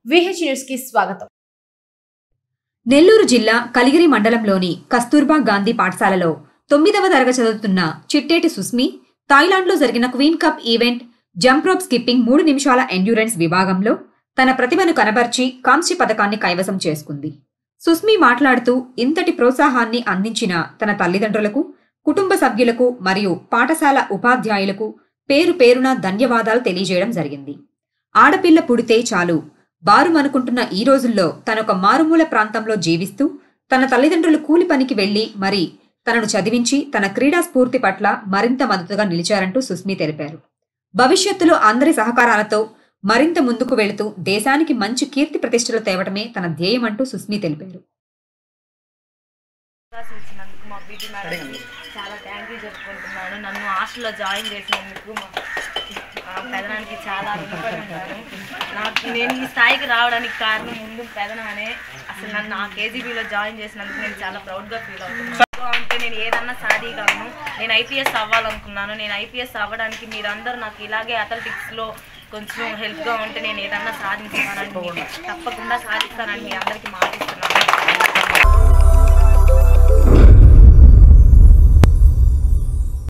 VH news కి స్వాగతం నెల్లూరు జిల్లా కలిగిరి మండలంలోని కస్తూర్బా గాంధీ పాఠశాలలో తొమ్మిదవ తరగతి చదువుతున్న చిట్టేటి సుస్మి థాయిలాండ్లో జరిగిన queen cup event jump rope skipping మూడు నిమిషాల ఎండ్యూరెన్స్ విభాగంలో తన ప్రతిభను కనబర్చి కాంస్య పథకాన్ని కైవసం చేసుకుంది సుస్మి మాట్లాడుతూ ఇంతటి ప్రోత్సాహాన్ని అందించిన తన తల్లిదండ్రులకు కుటుంబ సభ్యులకు మరియు పాఠశాల ఉపాధ్యాయులకు పేరు పేరున ధన్యవాదాలు తెలియజేయడం జరిగింది ఆడపిల్ల పుడితే చాలు బారుమనుకుంటున్న ఈ రోజుల్లో తనొక మారుమూల ప్రాంతంలో జీవిస్తూ తన తల్లిదండ్రులు కూలి పనికి వెళ్లి మరి తనను చదివించి తన క్రీడా స్ఫూర్తి పట్ల మరింత మద్దతుగా నిలిచారంటూ సుస్మి తెలిపారు భవిష్యత్తులో అందరి సహకారాలతో మరింత ముందుకు వెళుతూ దేశానికి మంచి కీర్తి ప్రతిష్టలు తేవటమే తన ధ్యేయమంటూ సుస్మి తెలిపారు అవకాశం ఇచ్చినందుకు మా పీటీ మేడం చాలా థ్యాంక్ యూ చెప్పుకుంటున్నాను నన్ను హాస్టల్లో జాయిన్ చేసినందుకు మా ఆ, పెదనానికి చాలా రుణపడి ఉంటాను నాకు నేను ఈ స్థాయికి రావడానికి కారణం ముందు పెదనానే అసలు నన్ను ఆ కేజీబీలో జాయిన్ చేసినందుకు నేను చాలా ప్రౌడ్గా ఫీల్ అవుతున్నాను అంటే నేను ఏదన్నా సాధిగలను నేను ఐపీఎస్ అవ్వాలనుకున్నాను నేను ఐపీఎస్ అవ్వడానికి మీరందరూ నాకు ఇలాగే అథ్లెటిక్స్లో కొంచెం హెల్ప్గా ఉంటే నేను ఏదన్నా సాధించానని తప్పకుండా సాధిస్తానని మీ అందరికీ మాట